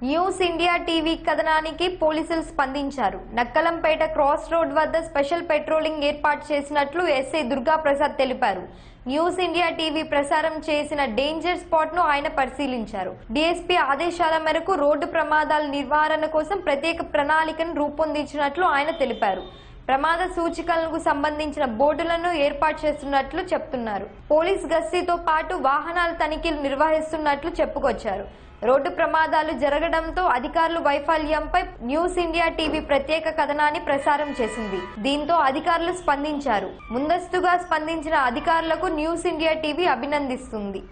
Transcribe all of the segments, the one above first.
news India TV కథనానికి పోలీసులు స్పందించారు నక్కలంపేట క్రాస్ రోడ్ వద్ద స్పెషల్ పెట్రోలింగ్ ఏర్పాటు చేసినట్లు ఎస్ఐ దుర్గా ప్రసాద్ తెలిపారు న్యూస్ ఇండియా టీవీ ప్రసారం చేసిన డేంజర్ స్పాట్ ను ఆయన పరిశీలించారు డీఎస్పీ ఆదేశాల మేరకు రోడ్డు ప్రమాదాల నివారణ కోసం ప్రత్యేక ప్రణాళికను రూపొందించినట్లు ఆయన తెలిపారు ప్రమాద సూచికలకు సంబంధించిన బోర్డులను ఏర్పాటు చేస్తున్నట్లు చెప్తున్నారు పోలీస్ గస్తీతో పాటు వాహనాల తనిఖీలు నిర్వహిస్తున్నట్లు చెప్పుకొచ్చారు రోడ్డు ప్రమాదాలు జరగడంతో అధికారులు వైఫల్యంపై న్యూస్ ఇండియా టీవీ ప్రత్యేక కథనాన్ని ప్రసారం చేసింది దీంతో అధికారులు స్పందించారు ముందస్తుగా స్పందించిన అధికారులకు న్యూస్ ఇండియా టీవీ అభినందిస్తుంది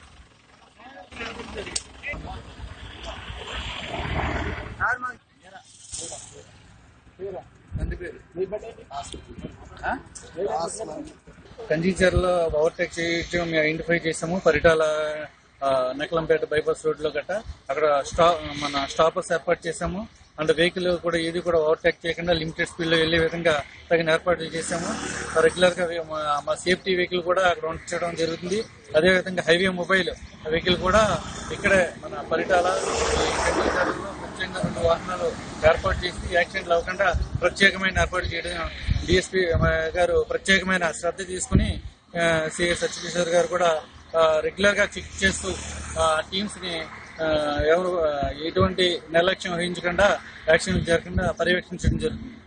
కంజీచర్లో ఓవర్టేక్ చేయడం మేము ఐడెంటిఫై చేసాము పరిటాల ఆ, నకలంపేట బైపాస్ రోడ్ లో గట్ట అక్కడ స్టా మన స్టాపర్స్ ఏర్పాటు చేసాము అండ్ వెహికల్ కూడా ఏది కూడా ఓవర్టేక్ చేయకుండా లిమిటెడ్ స్పీడ్ లో వెళ్లే విధంగా తగిన ఏర్పాట్లు చేసాము రెగ్యులర్ గా మా- మా సేఫ్టీ వెహికల్ కూడా అక్కడ ఉంచడం జరుగుతుంది అదే విధంగా హైవే మొబైల్ వెహికల్ కూడా ఇక్కడే మన పరిటాల ఈ కంజీచర్లో ప్రత్యేకంగా రెండు వాహనాలు ఏర్పాటు చేసి యాక్సిడెంట్లు అవ్వకుండా ప్రత్యేకమైన ఏర్పాటు చేయడం డిఎస్పీ గారు ప్రత్యేకమైన శ్రద్ధ తీసుకుని సిఐ సత్యకిషోర్ గారు కూడా రెగ్యులర్ గా చెక్ చేస్తూ టీమ్స్ ని ఆ, ఎవరు ఆ, ఎటువంటి నిర్లక్ష్యం వహించకుండా యాక్సిడెంట్ జరగకుండా పర్యవేక్షించడం జరుగుతుంది